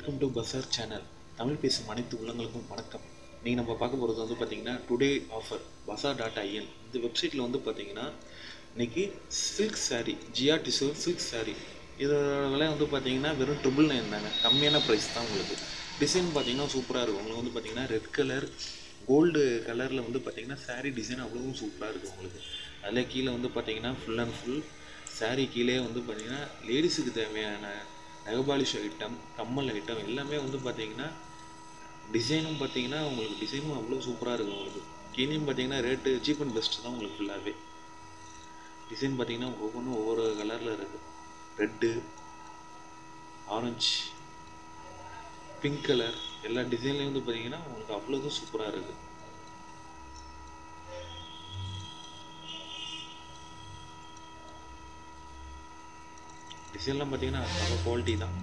welcome to bazaar channel Tamil பேசும் அனைத்து உள்ளங்களுக்கும் வணக்கம் நீங்கள் நம்ம பார்க்க போகிறது வந்து பார்த்தீங்கன்னா today offer bazaar dot in இந்த வெப்சைட்டில் வந்து பார்த்தீங்கன்னா இன்னைக்கு சில்க் saree ஜிஆர் டிசோ சில்க் saree இதோட விலை வந்து பார்த்தீங்கன்னா வெறும் ட்ரிபிள் நைன் தாங்க கம்மியான ப்ரைஸ் தான் உங்களுக்கு டிசைன் பார்த்தீங்கன்னா சூப்பராக இருக்கும் உங்களுக்கு வந்து பார்த்தீங்கன்னா ரெட் கலர் கோல்டு கலரில் வந்து பார்த்தீங்கன்னா saree டிசைன் அவ்வளவும் சூப்பராக இருக்கும் உங்களுக்கு அதில் கீழே வந்து பார்த்தீங்கன்னா ஃபுல் அண்ட் ஃபுல் saree கீழே வந்து பார்த்தீங்கன்னா லேடிஸுக்கு தேவையான நெகபாலிஷ் ஐட்டம் கம்மல் ஐட்டம் எல்லாமே வந்து பார்த்தீங்கன்னா டிசைனும் பார்த்தீங்கன்னா உங்களுக்கு டிசைனும் அவ்வளோ சூப்பராக இருக்கும் உங்களுக்கு கீழேயும் பார்த்தீங்கன்னா ரேட்டு சீப் அண்ட் பெஸ்ட் தான் உங்களுக்கு ஃபுல்லாகவே டிசைன் பார்த்தீங்கன்னா ஒவ்வொன்றும் ஒவ்வொரு கலரில் இருக்குது ரெட்டு ஆரஞ்சு பிங்க் கலர் எல்லா டிசைன்லேயும் வந்து பார்த்தீங்கன்னா உங்களுக்கு அவ்வளோதும் சூப்பராக இருக்குது டிசைன்லாம் பார்த்தீங்கன்னா நல்ல குவாலிட்டி தான்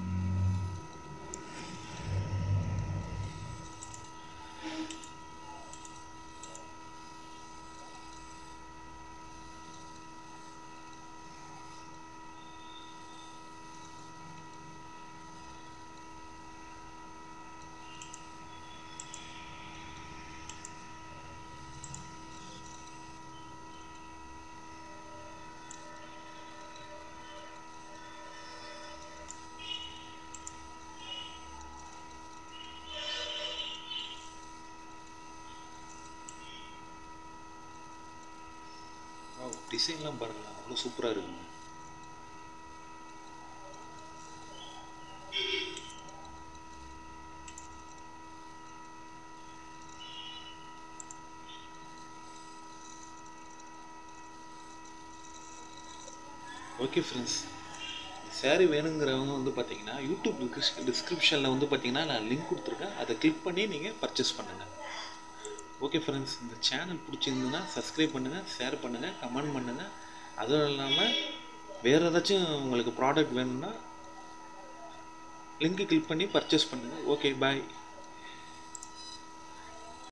டிசைன்லாம் பாருங்களேன் அவ்வளோ சூப்பராக இருக்குங்க ஓகே ஃப்ரெண்ட்ஸ் saree வேணுங்கிறவங்க வந்து பார்த்தீங்கன்னா யூடியூப் டிஸ்கிரிப்ஷனில் வந்து பார்த்தீங்கன்னா நான் லிங்க் கொடுத்துருக்கேன் அதை கிளிக் பண்ணி நீங்கள் பர்ச்சேஸ் பண்ணுங்கள் ஓகே ஃப்ரெண்ட்ஸ் இந்த சேனல் பிடிச்சிருந்ததுன்னா சப்ஸ்கிரைப் பண்ணுங்கள் ஷேர் பண்ணுங்கள் கமெண்ட் பண்ணுங்கள் அதுவும் இல்லாமல் வேறு ஏதாச்சும் உங்களுக்கு ப்ராடக்ட் வேணும்னா லிங்க்கு கிளிக் பண்ணி பர்ச்சேஸ் பண்ணுங்கள் ஓகே பாய்